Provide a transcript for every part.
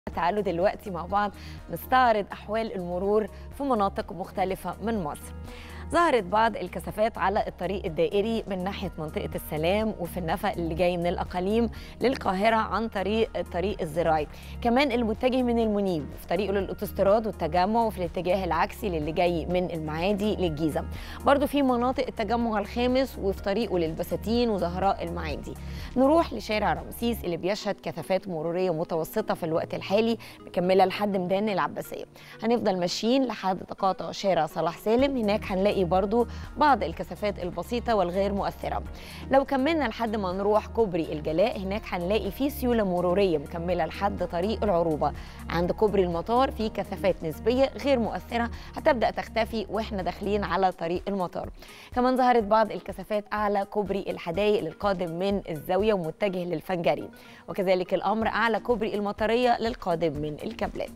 تعالوا دلوقتي مع بعض نستعرض أحوال المرور في مناطق مختلفة من مصر ظهرت بعض الكثافات على الطريق الدائري من ناحية منطقة السلام وفي النفق اللي جاي من الأقاليم للقاهرة عن طريق الطريق الزراعي كمان المتجه من المنيب في طريقه للأوتوستراد والتجمع وفي الاتجاه العكسي للي جاي من المعادي للجيزة برضو في مناطق التجمع الخامس وفي طريقه للبساتين وزهراء المعادي نروح لشارع رمسيس اللي بيشهد كثافات مرورية متوسطة في الوقت الحالي مكملة لحد ميدان العباسية هنفضل ماشيين لحد تقاطع شارع صلاح سالم هناك هنلاقي برضو بعض الكثافات البسيطة والغير مؤثرة لو كملنا لحد ما نروح كوبري الجلاء هناك هنلاقي فيه سيولة مرورية مكملة لحد طريق العروبة عند كوبري المطار في كثافات نسبية غير مؤثرة هتبدأ تختفي واحنا داخلين على طريق المطار كمان ظهرت بعض الكثافات أعلى كوبري الحدائق للقادم من الزاوية ومتجه للفنجري وكذلك الأمر أعلى كوبري المطرية للقادم من الكابلات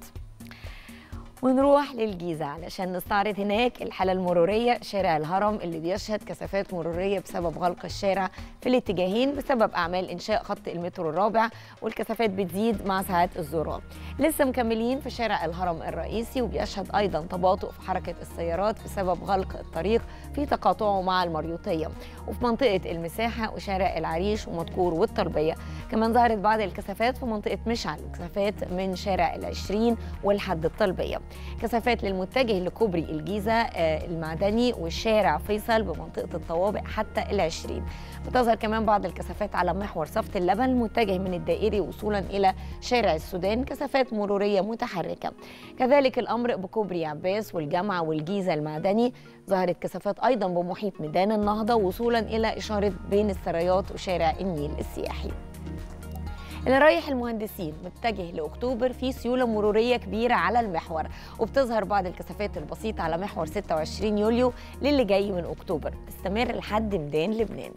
ونروح للجيزة علشان نستعرض هناك الحالة المرورية شارع الهرم اللي بيشهد كثافات مرورية بسبب غلق الشارع في الاتجاهين بسبب أعمال إنشاء خط المترو الرابع والكثافات بتزيد مع ساعات الذروة لسه مكملين في شارع الهرم الرئيسي وبيشهد أيضا تباطؤ في حركة السيارات بسبب غلق الطريق في تقاطعه مع المريوطية وفي منطقة المساحة وشارع العريش ومدكور والطلبية كمان ظهرت بعض الكثافات في منطقة مشعل كثافات من شارع العشرين والحد الطلبية كثافات للمتجه لكوبري الجيزة المعدني والشارع فيصل بمنطقة الطوابق حتى العشرين بتظهر كمان بعض الكثافات على محور صفت اللبن المتجه من الدائري وصولا إلى شارع السودان كثافات مرورية متحركة كذلك الأمر بكوبري عباس والجامعة والجيزة المعدني ظهرت كثافات أيضا بمحيط ميدان النهضة وصولا إلى إشارة بين السرايات وشارع النيل السياحي اللي رايح المهندسين متجه لاكتوبر في سيوله مروريه كبيره على المحور وبتظهر بعض الكثافات البسيطه على محور 26 يوليو للي جاي من اكتوبر تستمر لحد ميدان لبنان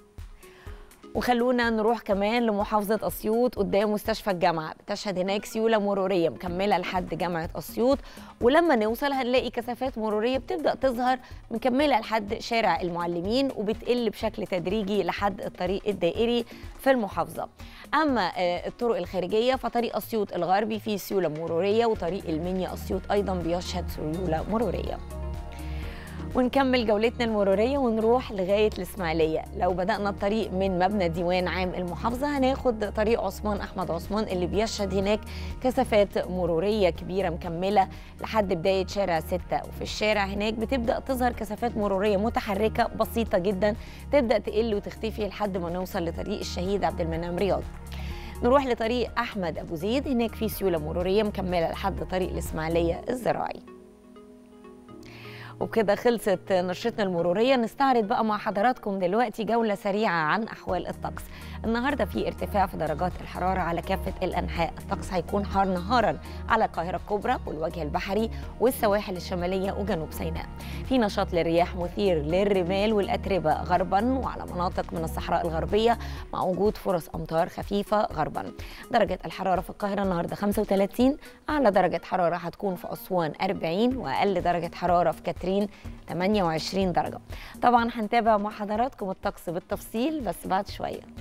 وخلونا نروح كمان لمحافظة أسيوط قدام مستشفى الجامعة بتشهد هناك سيولة مرورية مكملة لحد جامعة أسيوط ولما نوصل هنلاقي كثافات مرورية بتبدأ تظهر مكملة لحد شارع المعلمين وبتقل بشكل تدريجي لحد الطريق الدائري في المحافظة أما الطرق الخارجية فطريق أسيوط الغربي فيه سيولة مرورية وطريق المنيا أسيوط أيضا بيشهد سيولة مرورية ونكمل جولتنا المرورية ونروح لغاية الإسماعيلية لو بدأنا الطريق من مبنى ديوان عام المحافظة هناخد طريق عثمان أحمد عثمان اللي بيشهد هناك كثافات مرورية كبيرة مكملة لحد بداية شارع ستة وفي الشارع هناك بتبدأ تظهر كثافات مرورية متحركة بسيطة جدا تبدأ تقل وتختفي لحد ما نوصل لطريق الشهيد عبد المنعم رياض نروح لطريق أحمد أبو زيد هناك في سيولة مرورية مكملة لحد طريق الإسماعيلية الزراعي وبكده خلصت نشرتنا المروريه نستعرض بقى مع حضراتكم دلوقتي جوله سريعه عن احوال الطقس النهارده في ارتفاع في درجات الحراره على كافه الانحاء الطقس هيكون حار نهارا على القاهره الكبرى والوجه البحري والسواحل الشماليه وجنوب سيناء في نشاط للرياح مثير للرمال والاتربه غربا وعلى مناطق من الصحراء الغربيه مع وجود فرص امطار خفيفه غربا درجه الحراره في القاهره النهارده 35 اعلى درجه حراره هتكون في اسوان 40 واقل درجه حراره في كاترين 28 درجة طبعا هنتابع مع حضراتكم الطقس بالتفصيل بس بعد شوية